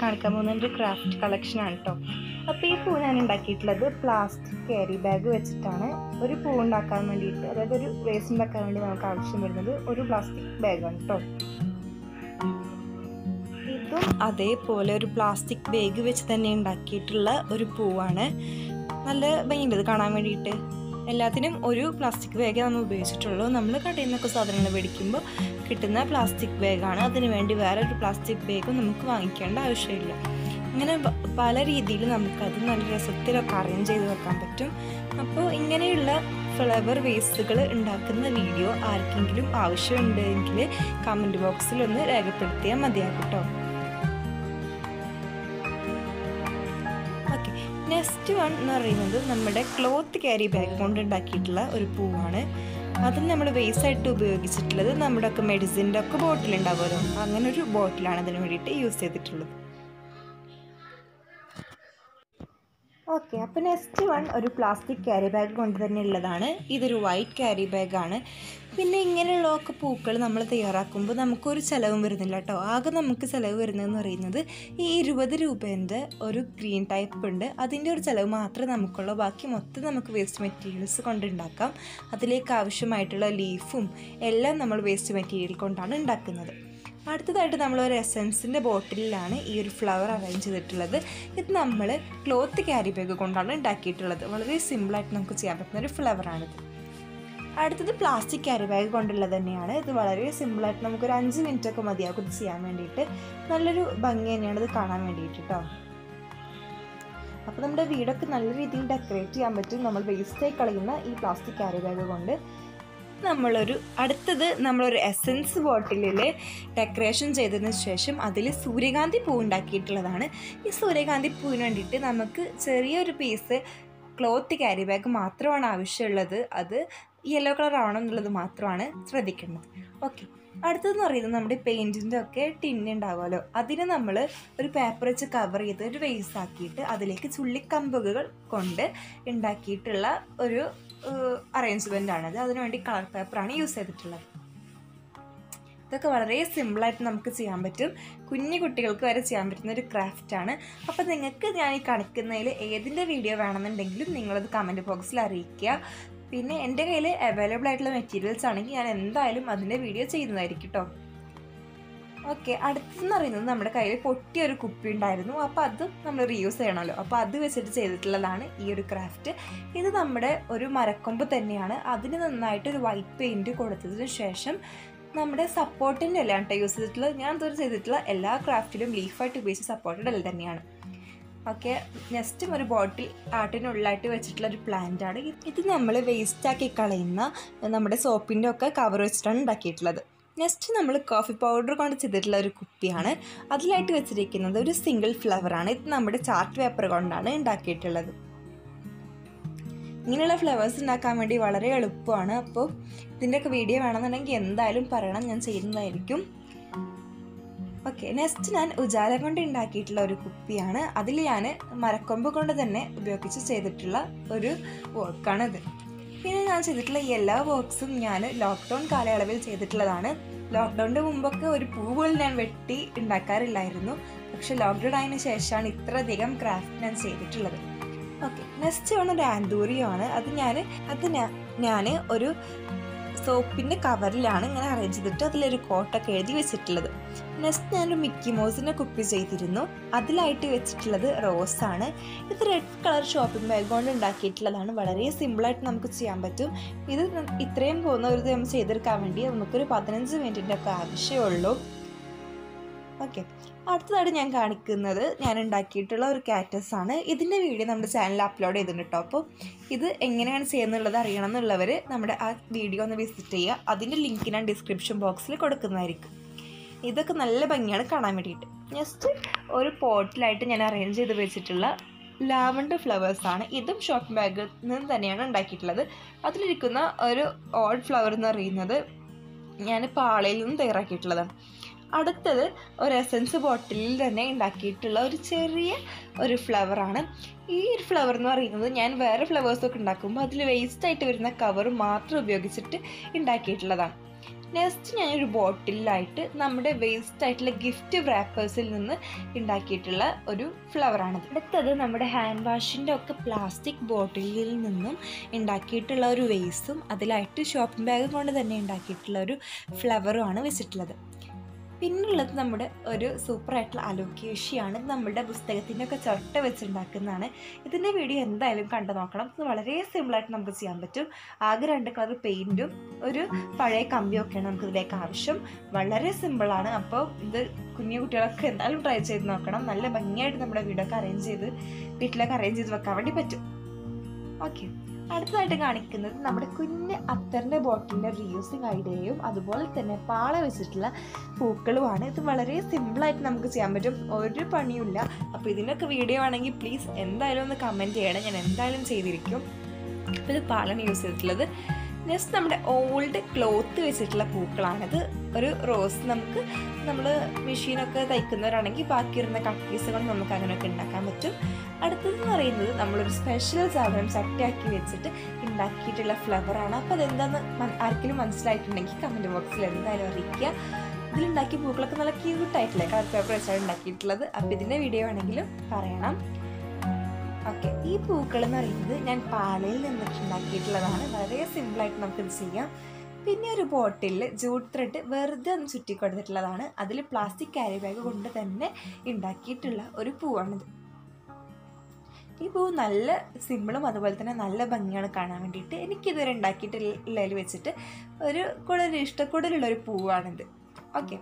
കാണിക്കാൻ പോകുന്ന ഒരു ക്രാഫ്റ്റ് കളക്ഷനാണ് കേട്ടോ അപ്പോൾ ഈ പൂ ഞാൻ ഉണ്ടാക്കിയിട്ടുള്ളത് പ്ലാസ്റ്റിക് ക്യാരി ബാഗ് വെച്ചിട്ടാണ് ഒരു പൂ ഉണ്ടാക്കാൻ വേണ്ടിയിട്ട് അതായത് ഒരു വേസ്റ്റ് ഉണ്ടാക്കാൻ വേണ്ടി നമുക്ക് ആവശ്യം വരുന്നത് ഒരു പ്ലാസ്റ്റിക് ബാഗാണ് കേട്ടോ ഇതും അതേപോലെ ഒരു പ്ലാസ്റ്റിക് ബാഗ് വെച്ച് തന്നെ ഉണ്ടാക്കിയിട്ടുള്ള ഒരു പൂവാണ് നല്ല ഭംഗിയുണ്ട് ഇത് കാണാൻ വേണ്ടിയിട്ട് എല്ലാത്തിനും ഒരു പ്ലാസ്റ്റിക് ബാഗേ നമ്മൾ ഉപയോഗിച്ചിട്ടുള്ളൂ നമ്മൾ കടയിൽ നിന്നൊക്കെ സാധനങ്ങൾ മേടിക്കുമ്പോൾ കിട്ടുന്ന പ്ലാസ്റ്റിക് ബാഗാണ് അതിന് വേണ്ടി വേറെ ഒരു പ്ലാസ്റ്റിക് ബാഗും നമുക്ക് വാങ്ങിക്കേണ്ട ആവശ്യമില്ല ഇങ്ങനെ പ- പല രീതിയിൽ നമുക്കത് നല്ല രസത്തിലൊക്കെ അറേഞ്ച് ചെയ്ത് വെക്കാൻ പറ്റും അപ്പോൾ ഇങ്ങനെയുള്ള ഫ്ലവർ വേസ്റ്റുകൾ ഉണ്ടാക്കുന്ന വീഡിയോ ആർക്കെങ്കിലും ആവശ്യമുണ്ടെങ്കിൽ കമൻറ്റ് ബോക്സിൽ ഒന്ന് രേഖപ്പെടുത്തിയാൽ മതിയാകും കേട്ടോ ഓക്കെ നെക്സ്റ്റ് വൺ എന്ന് പറയുന്നത് നമ്മുടെ ക്ലോത്ത് ക്യാരി ബാഗ് കൊണ്ട് ഉണ്ടാക്കിയിട്ടുള്ള ഒരു പൂവാണ് അതും നമ്മൾ വേസ്റ്റ് ആയിട്ട് ഉപയോഗിച്ചിട്ടുള്ളത് നമ്മുടെ ഒക്കെ മെഡിസിൻ്റെ ഒക്കെ ബോട്ടിൽ ഉണ്ടാവുമല്ലോ അങ്ങനെ ഒരു ബോട്ടിലാണ് അതിന് വേണ്ടിയിട്ട് യൂസ് ചെയ്തിട്ടുള്ളത് ഓക്കെ അപ്പോൾ നെക്സ്റ്റ് വൺ ഒരു പ്ലാസ്റ്റിക് ക്യാരി ബാഗ് കൊണ്ട് തന്നെ ഉള്ളതാണ് ഇതൊരു വൈറ്റ് ക്യാരി ബാഗാണ് പിന്നെ ഇങ്ങനെയുള്ളതൊക്കെ പൂക്കൾ നമ്മൾ തയ്യാറാക്കുമ്പോൾ നമുക്കൊരു ചിലവും വരുന്നില്ല കേട്ടോ ആകെ നമുക്ക് ചിലവ് വരുന്നതെന്ന് പറയുന്നത് ഈ ഇരുപത് രൂപേൻ്റെ ഒരു ഗ്രീൻ ടൈപ്പ് ഉണ്ട് അതിൻ്റെ ഒരു ചിലവ് മാത്രമേ നമുക്കുള്ളൂ ബാക്കി മൊത്തം നമുക്ക് വേസ്റ്റ് മെറ്റീരിയൽസ് കൊണ്ടുണ്ടാക്കാം അതിലേക്ക് ആവശ്യമായിട്ടുള്ള ലീഫും എല്ലാം നമ്മൾ വേസ്റ്റ് മെറ്റീരിയൽ കൊണ്ടാണ് ഉണ്ടാക്കുന്നത് അടുത്തതായിട്ട് നമ്മൾ ഒരു എസൻസിൻ്റെ ബോട്ടിലാണ് ഈ ഒരു ഫ്ലവർ അറേഞ്ച് ചെയ്തിട്ടുള്ളത് ഇത് നമ്മൾ ക്ലോത്ത് ക്യാരി ബാഗ് കൊണ്ടാണ് ഉണ്ടാക്കിയിട്ടുള്ളത് വളരെ സിമ്പിളായിട്ട് നമുക്ക് ചെയ്യാൻ പറ്റുന്ന ഒരു ഫ്ലവറാണിത് അടുത്തത് പ്ലാസ്റ്റിക് ക്യാരി ബാഗ് കൊണ്ടുള്ളത് തന്നെയാണ് ഇത് വളരെ സിമ്പിളായിട്ട് നമുക്കൊരു അഞ്ച് മിനിറ്റ് ഒക്കെ മതിയാകും ഇത് ചെയ്യാൻ വേണ്ടിയിട്ട് നല്ലൊരു ഭംഗി തന്നെയാണ് ഇത് കാണാൻ വേണ്ടിയിട്ട് കേട്ടോ അപ്പോൾ നമ്മുടെ വീടൊക്കെ നല്ല രീതിയിൽ ഡെക്കറേറ്റ് ചെയ്യാൻ പറ്റും നമ്മൾ വേസ്റ്റായി കളയുന്ന ഈ പ്ലാസ്റ്റിക് ക്യാരി ബാഗ് കൊണ്ട് നമ്മളൊരു അടുത്തത് നമ്മളൊരു എസൻസ് ബോട്ടിലിൽ ഡെക്കറേഷൻ ചെയ്തതിന് ശേഷം അതിൽ സൂര്യകാന്തി പൂ ഉണ്ടാക്കിയിട്ടുള്ളതാണ് ഈ സൂര്യകാന്തി പൂവിന് വേണ്ടിയിട്ട് നമുക്ക് ചെറിയൊരു പീസ് ക്ലോത്ത് ക്യാരി ബാഗ് മാത്രമാണ് ആവശ്യമുള്ളത് അത് യെല്ലോ കളർ ആവണം എന്നുള്ളത് മാത്രമാണ് ശ്രദ്ധിക്കേണ്ടത് ഓക്കെ അടുത്തതെന്ന് പറയുന്നത് നമ്മുടെ പെയിൻറ്റിൻ്റെ ഒക്കെ ടിന്ന് ഉണ്ടാവുമല്ലോ അതിന് നമ്മൾ ഒരു പേപ്പർ വെച്ച് കവർ ചെയ്ത് ഒരു വേസ്റ്റ് ആക്കിയിട്ട് അതിലേക്ക് ചുള്ളിക്കമ്പുകൾ കൊണ്ട് ഉണ്ടാക്കിയിട്ടുള്ള ഒരു അറേഞ്ച്മെൻ്റ് ആണത് അതിനുവേണ്ടി കളർ പേപ്പറാണ് യൂസ് ചെയ്തിട്ടുള്ളത് ഇതൊക്കെ വളരെ സിമ്പിളായിട്ട് നമുക്ക് ചെയ്യാൻ പറ്റും കുഞ്ഞു കുട്ടികൾക്ക് വരെ ചെയ്യാൻ പറ്റുന്ന ഒരു ക്രാഫ്റ്റാണ് അപ്പോൾ നിങ്ങൾക്ക് ഞാൻ ഈ കാണിക്കുന്നതിൽ ഏതിൻ്റെ വീഡിയോ വേണമെന്നുണ്ടെങ്കിലും നിങ്ങളത് കമൻറ്റ് ബോക്സിൽ അറിയിക്കുക പിന്നെ എൻ്റെ കയ്യിൽ അവൈലബിൾ ആയിട്ടുള്ള മെറ്റീരിയൽസ് ആണെങ്കിൽ ഞാൻ എന്തായാലും അതിൻ്റെ വീഡിയോ ചെയ്യുന്നതായിരിക്കും കേട്ടോ ഓക്കെ അടുത്തെന്ന് പറയുന്നത് നമ്മുടെ കയ്യിൽ പൊട്ടിയ ഒരു കുപ്പി ഉണ്ടായിരുന്നു അപ്പോൾ അത് നമ്മൾ റീയൂസ് ചെയ്യണമല്ലോ അപ്പോൾ അത് വെച്ചിട്ട് ചെയ്തിട്ടുള്ളതാണ് ഈ ഒരു ക്രാഫ്റ്റ് ഇത് നമ്മുടെ ഒരു മരക്കൊമ്പ് തന്നെയാണ് അതിന് നന്നായിട്ട് ഒരു വൈറ്റ് പെയിൻറ്റ് കൊടുത്തതിന് ശേഷം നമ്മുടെ സപ്പോർട്ടിൻ്റെ എല്ലാം കേട്ടോ യൂസ് ചെയ്തിട്ടുള്ളത് ഞാൻ ഇതുവരെ ചെയ്തിട്ടുള്ള എല്ലാ ക്രാഫ്റ്റിലും ലീഫായിട്ട് ഉപയോഗിച്ച് സപ്പോർട്ടഡ് എല്ലാം തന്നെയാണ് ഓക്കെ നെക്സ്റ്റും ഒരു ബോട്ടിൽ ആട്ടിനുള്ളിലായിട്ട് വെച്ചിട്ടുള്ള ഒരു പ്ലാന്റ് ആണ് ഇത് നമ്മൾ വേസ്റ്റാക്കി കളയുന്ന നമ്മുടെ സോപ്പിൻ്റെ ഒക്കെ കവർ വെച്ചിട്ടാണ് ഉണ്ടാക്കിയിട്ടുള്ളത് നെക്സ്റ്റ് നമ്മൾ കോഫി പൗഡർ കൊണ്ട് ചെയ്തിട്ടുള്ള ഒരു കുപ്പിയാണ് അതിലായിട്ട് വെച്ചിരിക്കുന്നത് ഒരു സിംഗിൾ ഫ്ലവറാണ് ഇത് നമ്മുടെ ചാർട്ട് പേപ്പർ കൊണ്ടാണ് ഉണ്ടാക്കിയിട്ടുള്ളത് ഇങ്ങനെയുള്ള ഫ്ലവേഴ്സ് ഉണ്ടാക്കാൻ വേണ്ടി വളരെ എളുപ്പമാണ് അപ്പോൾ ഇതിൻ്റെയൊക്കെ വീഡിയോ വേണമെന്നുണ്ടെങ്കിൽ എന്തായാലും പറയണം ഞാൻ ചെയ്യുന്നതായിരിക്കും ഓക്കെ നെക്സ്റ്റ് ഞാൻ ഉജാല കൊണ്ട് ഉണ്ടാക്കിയിട്ടുള്ള ഒരു കുപ്പിയാണ് അതിൽ ഞാൻ മരക്കൊമ്പ് കൊണ്ട് തന്നെ ഉപയോഗിച്ച് ചെയ്തിട്ടുള്ള ഒരു വർക്കാണിത് പിന്നെ ഞാൻ ചെയ്തിട്ടുള്ള ഈ എല്ലാ വർക്ക്സും ഞാൻ ലോക്ക്ഡൗൺ കാലയളവിൽ ചെയ്തിട്ടുള്ളതാണ് ലോക്ക്ഡൗണിൻ്റെ മുമ്പൊക്കെ ഒരു പൂ പോലും ഞാൻ വെട്ടി ഉണ്ടാക്കാറില്ലായിരുന്നു പക്ഷെ ലോക്ക്ഡൗൺ ആയതിനു ശേഷമാണ് ഇത്രയധികം ക്രാഫ്റ്റ് ഞാൻ ചെയ്തിട്ടുള്ളത് ഓക്കെ നെക്സ്റ്റ് ആണ് ഒരു ആന്തൂറിയോ ആണ് അത് ഞാൻ അത് ഞാൻ ഒരു സോപ്പിൻ്റെ കവറിലാണ് ഇങ്ങനെ അറേഞ്ച് ചെയ്തിട്ട് അതിലൊരു കോട്ടൊക്കെ എഴുതി വെച്ചിട്ടുള്ളത് നെക്സ്റ്റ് ഞാനൊരു മിക്കി മൗസിനെ കുപ്പി ചെയ്തിരുന്നു അതിലായിട്ട് വെച്ചിട്ടുള്ളത് റോസാണ് ഇത് റെഡ് കളർ ഷോപ്പിംഗ് ബാഗ് കൊണ്ട് ഉണ്ടാക്കിയിട്ടുള്ളതാണ് വളരെ സിമ്പിളായിട്ട് നമുക്ക് ചെയ്യാൻ പറ്റും ഇത് ഇത്രയും പോകുന്ന ഒരു ഇത് നമ്മൾ ചെയ്തെടുക്കാൻ വേണ്ടി നമുക്കൊരു പതിനഞ്ച് മിനിറ്റിൻ്റെ ഒക്കെ ആവശ്യമുള്ളൂ ഓക്കെ അടുത്തതായിട്ട് ഞാൻ കാണിക്കുന്നത് ഞാൻ ഉണ്ടാക്കിയിട്ടുള്ള ഒരു കാറ്റസ് ആണ് ഇതിൻ്റെ വീഡിയോ നമ്മുടെ ചാനലിൽ അപ്ലോഡ് ചെയ്തിട്ടുണ്ട് കേട്ടോ അപ്പോൾ ഇത് എങ്ങനെയാണ് ചെയ്യുന്നുള്ളത് അറിയണം എന്നുള്ളവർ നമ്മുടെ ആ വീഡിയോ ഒന്ന് വിസിറ്റ് ചെയ്യുക അതിൻ്റെ ലിങ്ക് ഞാൻ ഡിസ്ക്രിപ്ഷൻ ബോക്സിൽ കൊടുക്കുന്നതായിരിക്കും ഇതൊക്കെ നല്ല ഭംഗിയാണ് കാണാൻ വേണ്ടിയിട്ട് നെക്സ്റ്റ് ഒരു പോട്ടിലായിട്ട് ഞാൻ അറേഞ്ച് ചെയ്ത് വെച്ചിട്ടുള്ള ലാവണ്ടർ ഫ്ലവേഴ്സ് ആണ് ഇതും ഷോപ്പിംഗ് ബാഗിൽ നിന്ന് തന്നെയാണ് ഉണ്ടാക്കിയിട്ടുള്ളത് അതിലിരിക്കുന്ന ഒരു ഓഡ് ഫ്ലവർ എന്ന് പറയുന്നത് ഞാൻ പാളയിൽ നിന്ന് തയ്യാറാക്കിയിട്ടുള്ളതാണ് അടുത്തത് ഒരു എസൻസ് ബോട്ടിലിൽ തന്നെ ഉണ്ടാക്കിയിട്ടുള്ള ഒരു ചെറിയ ഒരു ഫ്ലവറാണ് ഈ ഒരു ഫ്ലവർ എന്ന് പറയുന്നത് ഞാൻ വേറെ ഫ്ലവേഴ്സൊക്കെ ഉണ്ടാക്കുമ്പോൾ അതിൽ വേസ്റ്റ് ആയിട്ട് വരുന്ന കവർ മാത്രം ഉപയോഗിച്ചിട്ട് ഉണ്ടാക്കിയിട്ടുള്ളതാണ് നെക്സ്റ്റ് ഞാനൊരു ബോട്ടിലായിട്ട് നമ്മുടെ വേസ്റ്റ് ആയിട്ടുള്ള ഗിഫ്റ്റ് റാപ്പേഴ്സിൽ നിന്ന് ഉണ്ടാക്കിയിട്ടുള്ള ഒരു ഫ്ലവറാണിത് അടുത്തത് നമ്മുടെ ഹാൻഡ് വാഷിൻ്റെ ഒക്കെ പ്ലാസ്റ്റിക് ബോട്ടിലിൽ നിന്നും ഉണ്ടാക്കിയിട്ടുള്ള ഒരു വേസും അതിലായിട്ട് ഷോപ്പിംഗ് ബാഗ് കൊണ്ട് തന്നെ ഉണ്ടാക്കിയിട്ടുള്ള ഒരു ഫ്ലവറുമാണ് വെച്ചിട്ടുള്ളത് പിന്നുള്ളത് നമ്മുടെ ഒരു സൂപ്പറായിട്ടുള്ള അലോക്കേഷ്യയാണ് നമ്മുടെ പുസ്തകത്തിൻ്റെ ഒക്കെ ചൊട്ട വെച്ചുണ്ടാക്കുന്നതാണ് ഇതിൻ്റെ വീഡിയോ എന്തായാലും കണ്ടു നോക്കണം ഇത് വളരെ സിമ്പിളായിട്ട് നമുക്ക് ചെയ്യാൻ പറ്റും ആകെ രണ്ട് കളർ പെയിൻറ്റും ഒരു പഴയ കമ്പിയൊക്കെയാണ് നമുക്ക് ഇതിലേക്ക് ആവശ്യം വളരെ സിമ്പിളാണ് അപ്പോൾ ഇത് കുഞ്ഞു കുട്ടികളൊക്കെ എന്തായാലും ട്രൈ ചെയ്ത് നോക്കണം നല്ല ഭംഗിയായിട്ട് നമ്മുടെ വീടൊക്കെ അറേഞ്ച് ചെയ്ത് വീട്ടിലൊക്കെ അറേഞ്ച് ചെയ്ത് വെക്കാൻ വേണ്ടി പറ്റും ഓക്കെ അടുത്തതായിട്ട് കാണിക്കുന്നത് നമ്മുടെ കുഞ്ഞ് അത്തറിൻ്റെ ബോട്ടിലിൻ്റെ റീയൂസിങ് ഐഡിയയും അതുപോലെ തന്നെ പാള വെച്ചിട്ടുള്ള പൂക്കളുമാണ് ഇത് വളരെ സിമ്പിളായിട്ട് നമുക്ക് ചെയ്യാൻ പറ്റും ഒരു പണിയുമില്ല അപ്പോൾ ഇതിനൊക്കെ വീഡിയോ ആണെങ്കിൽ പ്ലീസ് എന്തായാലും ഒന്ന് കമൻറ്റ് ചെയ്യണം ഞാൻ എന്തായാലും ചെയ്തിരിക്കും അപ്പോൾ ഇത് പാളാണ് യൂസ് ചെയ്തിട്ടുള്ളത് നെക്സ്റ്റ് നമ്മുടെ ഓൾഡ് ക്ലോത്ത് വെച്ചിട്ടുള്ള പൂക്കളാണിത് ഒരു റോസ് നമുക്ക് നമ്മൾ മെഷീനൊക്കെ തയ്ക്കുന്നവരാണെങ്കിൽ ബാക്കിയിരുന്ന കട്ട് പീസുകൾ നമുക്ക് അങ്ങനെയൊക്കെ ഉണ്ടാക്കാൻ പറ്റും അടുത്തതെന്ന് പറയുന്നത് നമ്മളൊരു സ്പെഷ്യൽ സാധനം ചട്ടിയാക്കി വെച്ചിട്ട് ഉണ്ടാക്കിയിട്ടുള്ള ഫ്ലവറാണ് അപ്പോൾ അതെന്താന്ന് മൻ- ആർക്കെങ്കിലും മനസ്സിലായിട്ടുണ്ടെങ്കിൽ കമൻറ്റ് ബോക്സിൽ എന്തായാലും അറിയിക്കുക ഇതിലുണ്ടാക്കിയ പൂക്കളൊക്കെ നല്ല ക്യൂട്ടായിട്ടില്ലേ കളർ പേപ്പർ വെച്ചാണ് ഉണ്ടാക്കിയിട്ടുള്ളത് അപ്പോൾ ഇതിൻ്റെ വീഡിയോ വേണമെങ്കിലും പറയണം ഓക്കെ ഈ പൂക്കൾ എന്ന് പറയുന്നത് ഞാൻ പാലയിൽ നിന്നിട്ട് ഉണ്ടാക്കിയിട്ടുള്ളതാണ് വളരെ സിമ്പിളായിട്ട് നമുക്കിത് ചെയ്യാം പിന്നെ ഒരു ബോട്ടിലിൽ ജൂട്ട് ത്രെഡ് വെറുതെ ഒന്ന് ചുറ്റി കൊടുത്തിട്ടുള്ളതാണ് അതിൽ പ്ലാസ്റ്റിക് ക്യാരി ബാഗ് കൊണ്ട് തന്നെ ഉണ്ടാക്കിയിട്ടുള്ള ഒരു പൂവാണിത് ഈ പൂ നല്ല സിമ്പിളും അതുപോലെ തന്നെ നല്ല ഭംഗിയാണ് കാണാൻ വേണ്ടിയിട്ട് എനിക്കിതുവരെ ഉണ്ടാക്കിയിട്ടുള്ളതിൽ വെച്ചിട്ട് ഒരു കൂടുതൽ ഇഷ്ടക്കൂടുതലുള്ള ഒരു പൂവാണിത് ഓക്കെ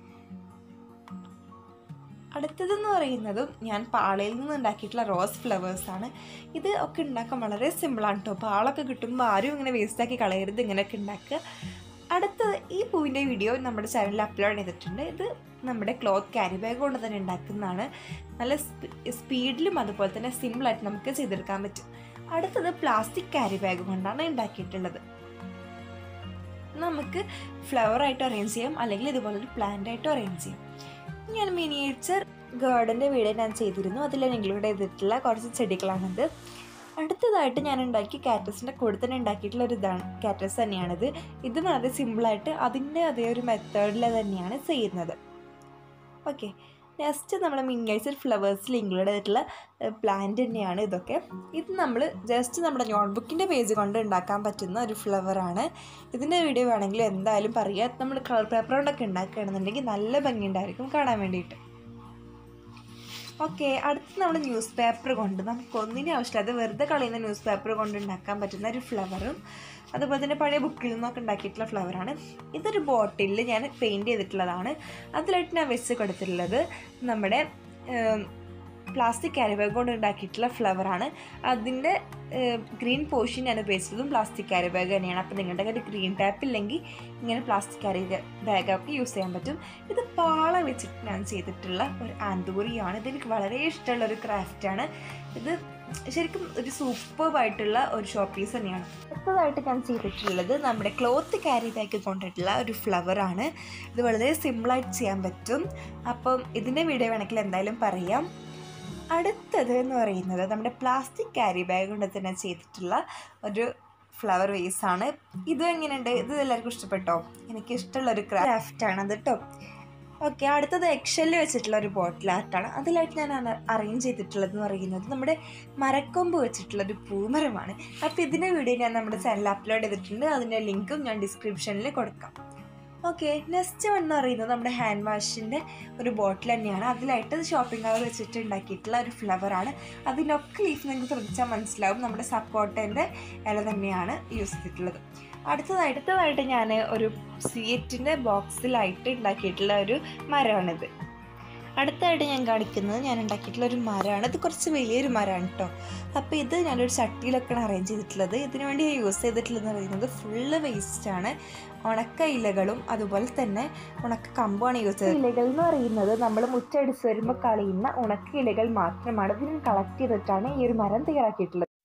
അടുത്തതെന്ന് പറയുന്നതും ഞാൻ പാളയിൽ നിന്ന് ഉണ്ടാക്കിയിട്ടുള്ള റോസ് ഫ്ലവേഴ്സ് ആണ് ഇത് ഒക്കെ ഉണ്ടാക്കാൻ വളരെ സിമ്പിളാണ് കേട്ടോ പാളൊക്കെ കിട്ടുമ്പോൾ ആരും ഇങ്ങനെ വേസ്റ്റാക്കി കളയരുത് ഇങ്ങനെയൊക്കെ ഉണ്ടാക്കുക അടുത്തത് ഈ പൂവിൻ്റെ വീഡിയോ നമ്മുടെ ചാനലിൽ അപ്ലോഡ് ചെയ്തിട്ടുണ്ട് ഇത് നമ്മുടെ ക്ലോത്ത് ക്യാരി ബാഗ് കൊണ്ട് തന്നെ ഉണ്ടാക്കുന്നതാണ് നല്ല സ്പീഡിലും അതുപോലെ തന്നെ സിമ്പിളായിട്ട് നമുക്ക് ചെയ്തെടുക്കാൻ പറ്റും അടുത്തത് പ്ലാസ്റ്റിക് ക്യാരി ബാഗ് കൊണ്ടാണ് ഉണ്ടാക്കിയിട്ടുള്ളത് നമുക്ക് ഫ്ലവർ ആയിട്ട് അറേഞ്ച് ചെയ്യാം അല്ലെങ്കിൽ ഇതുപോലൊരു പ്ലാന്റ് ആയിട്ട് അറേഞ്ച് ചെയ്യാം ഞാൻ മിനിയേച്ചർ ഗാർഡൻ്റെ വീഡിയോ ഞാൻ ചെയ്തിരുന്നു അതിൽ ഞാൻ ഇൻക്ലൂഡ് ചെയ്തിട്ടുള്ള കുറച്ച് ചെടികളാണിത് അടുത്തതായിട്ട് ഞാൻ ഉണ്ടാക്കി കാറ്റസിൻ്റെ കൂടെ തന്നെ ഉണ്ടാക്കിയിട്ടുള്ള ഒരു ഇതാണ് കാറ്റസ് തന്നെയാണിത് ഇത് വളരെ സിമ്പിളായിട്ട് അതിൻ്റെ അതേ ഒരു മെത്തേഡിൽ തന്നെയാണ് ചെയ്യുന്നത് ഓക്കെ നെക്സ്റ്റ് നമ്മൾ മിനിയേച്ചർ ഫ്ലവേഴ്സിൽ ഇൻക്ലൂഡ് ചെയ്തിട്ടുള്ള പ്ലാന്റ് തന്നെയാണ് ഇതൊക്കെ ഇത് നമ്മൾ ജസ്റ്റ് നമ്മുടെ നോട്ട്ബുക്കിൻ്റെ പേജ് കൊണ്ട് ഉണ്ടാക്കാൻ പറ്റുന്ന ഒരു ഫ്ലവറാണ് ഇതിൻ്റെ വീഡിയോ വേണമെങ്കിൽ എന്തായാലും പറയുക നമ്മൾ കളർ പേപ്പർ കൊണ്ടൊക്കെ ഉണ്ടാക്കുകയാണെന്നുണ്ടെങ്കിൽ നല്ല ഭംഗിയുണ്ടായിരിക്കും കാണാൻ വേണ്ടിയിട്ട് ഓക്കെ അടുത്ത് നമ്മൾ ന്യൂസ് പേപ്പർ കൊണ്ട് നമുക്ക് ഒന്നിനും ആവശ്യമില്ല അത് വെറുതെ കളയുന്ന ന്യൂസ് പേപ്പർ കൊണ്ട് ഉണ്ടാക്കാൻ പറ്റുന്ന ഒരു ഫ്ലവറും അതുപോലെ തന്നെ പഴയ ബുക്കിൽ നിന്നൊക്കെ ഉണ്ടാക്കിയിട്ടുള്ള ഫ്ലവറാണ് ഇതൊരു ബോട്ടിലിൽ ഞാൻ പെയിൻറ് ചെയ്തിട്ടുള്ളതാണ് അതിലായിട്ട് ഞാൻ വെച്ച് കൊടുത്തിട്ടുള്ളത് നമ്മുടെ പ്ലാസ്റ്റിക് ക്യാരിബാഗ് കൊണ്ട് ഉണ്ടാക്കിയിട്ടുള്ള ഫ്ലവറാണ് അതിൻ്റെ ഗ്രീൻ പോർഷൻ ഞാൻ ഉപയോഗിച്ചതും പ്ലാസ്റ്റിക് ക്യാരി ബാഗ് തന്നെയാണ് അപ്പോൾ നിങ്ങളുടെ കയ്യിൽ ഗ്രീൻ ടാപ്പ് ഇല്ലെങ്കിൽ ഇങ്ങനെ പ്ലാസ്റ്റിക് ക്യാരി ബാഗൊക്കെ യൂസ് ചെയ്യാൻ പറ്റും ഇത് പാള വെച്ചിട്ട് ഞാൻ ചെയ്തിട്ടുള്ള ഒരു ആന്തൂറിയാണ് ഇതെനിക്ക് വളരെ ഇഷ്ടമുള്ള ഒരു ക്രാഫ്റ്റാണ് ഇത് ശരിക്കും ഒരു സൂപ്പർബായിട്ടുള്ള ഒരു ഷോ പീസ് തന്നെയാണ് അടുത്തതായിട്ട് ഞാൻ ചെയ്തിട്ടുള്ളത് നമ്മുടെ ക്ലോത്ത് ക്യാരി ബാഗ് കൊണ്ടിട്ടുള്ള ഒരു ഫ്ലവറാണ് ഇത് വളരെ സിമ്പിളായിട്ട് ചെയ്യാൻ പറ്റും അപ്പം ഇതിൻ്റെ വീഡിയോ വേണമെങ്കിൽ എന്തായാലും പറയാം അടുത്തത് എന്ന് പറയുന്നത് നമ്മുടെ പ്ലാസ്റ്റിക് ക്യാരി ബാഗ് കൊണ്ട് തന്നെ ചെയ്തിട്ടുള്ള ഒരു ഫ്ലവർ വേസ് ആണ് ഇതും എങ്ങനെയുണ്ട് ഇത് എല്ലാവർക്കും ഇഷ്ടപ്പെട്ടോ എനിക്ക് ഇഷ്ടമുള്ള ഒരു ക്രാഫ്റ്റാണ് അത് കേട്ടോ ഓക്കെ അടുത്തത് എക്ഷല് വെച്ചിട്ടുള്ള ഒരു ബോട്ടിൽ ആർട്ടാണ് അതിലായിട്ട് ഞാൻ അറേഞ്ച് ചെയ്തിട്ടുള്ളത് എന്ന് പറയുന്നത് നമ്മുടെ മരക്കൊമ്പ് വെച്ചിട്ടുള്ള ഒരു പൂമരമാണ് അപ്പോൾ ഇതിൻ്റെ വീഡിയോ ഞാൻ നമ്മുടെ ചാനലിൽ അപ്ലോഡ് ചെയ്തിട്ടുണ്ട് അതിൻ്റെ ലിങ്കും ഞാൻ ഡിസ്ക്രിപ്ഷനിൽ കൊടുക്കാം ഓക്കെ നെക്സ്റ്റ് വൺ എന്ന് പറയുന്നത് നമ്മുടെ ഹാൻഡ് വാഷിൻ്റെ ഒരു ബോട്ടിൽ തന്നെയാണ് അതിലായിട്ട് ഷോപ്പിംഗ് കവർ വെച്ചിട്ട് ഉണ്ടാക്കിയിട്ടുള്ള ഒരു ഫ്ലവറാണ് അതിനൊക്കെ ലീഫ് നിങ്ങൾക്ക് ശ്രദ്ധിച്ചാൽ മനസ്സിലാവും നമ്മുടെ സപ്പോർട്ടൻ്റെ ഇല തന്നെയാണ് യൂസ് ചെയ്തിട്ടുള്ളത് അടുത്തതായിട്ട് അടുത്തതായിട്ട് ഞാൻ ഒരു സ്വീറ്റിൻ്റെ ബോക്സിലായിട്ട് ഉണ്ടാക്കിയിട്ടുള്ള ഒരു മരമാണിത് അടുത്തായിട്ട് ഞാൻ കാണിക്കുന്നത് ഞാൻ ഉണ്ടാക്കിയിട്ടുള്ള ഒരു മരമാണ് ഇത് കുറച്ച് വലിയൊരു മരമാണ് കേട്ടോ അപ്പോൾ ഇത് ഞാനൊരു ചട്ടിയിലൊക്കെയാണ് അറേഞ്ച് ചെയ്തിട്ടുള്ളത് ഇതിനു വേണ്ടി യൂസ് ചെയ്തിട്ടുള്ളതെന്ന് പറയുന്നത് ഫുള്ള് വേസ്റ്റാണ് ഉണക്ക ഇലകളും അതുപോലെ തന്നെ ഉണക്ക കമ്പുമാണ് യൂസ് ചെയ്തത് ഇലകൾ എന്ന് പറയുന്നത് നമ്മൾ മുറ്റടിച്ച് വരുമ്പോൾ കളയുന്ന ഉണക്ക ഇലകൾ മാത്രമാണ് ഇതിന് കളക്ട് ചെയ്തിട്ടാണ് ഈ ഒരു മരം തയ്യാറാക്കിയിട്ടുള്ളത്